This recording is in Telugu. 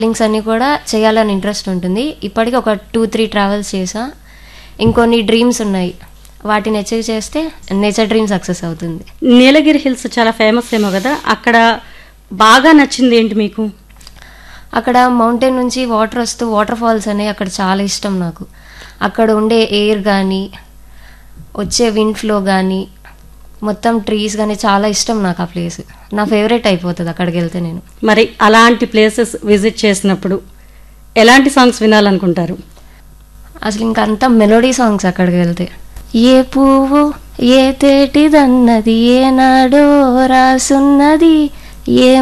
లింక్స్ అన్నీ కూడా చేయాలని ఇంట్రెస్ట్ ఉంటుంది ఇప్పటికి ఒక టూ త్రీ ట్రావెల్స్ చేసా ఇంకొన్ని డ్రీమ్స్ ఉన్నాయి వాటిని అచీవ్ చేస్తే నేచర్ డ్రీమ్ సక్సెస్ అవుతుంది నీలగిరి హిల్స్ చాలా ఫేమస్ ఏమో కదా అక్కడ బాగా నచ్చింది ఏంటి మీకు అక్కడ మౌంటైన్ నుంచి వాటర్ వస్తూ వాటర్ ఫాల్స్ అనేవి అక్కడ చాలా ఇష్టం నాకు అక్కడ ఉండే ఎయిర్ కానీ వచ్చే విండ్ ఫ్లో కానీ మొత్తం ట్రీస్ కానీ చాలా ఇష్టం నాకు ఆ ప్లేస్ నా ఫేవరెట్ అయిపోతుంది అక్కడికి వెళ్తే నేను మరి అలాంటి ప్లేసెస్ విజిట్ చేసినప్పుడు ఎలాంటి సాంగ్స్ వినాలనుకుంటారు అసలు ఇంకంతా మెలోడీ సాంగ్స్ అక్కడికి వెళ్తే ఏ పువ్వు ఏ తేటిదన్నది ఏనాడో రాసున్నది ఏ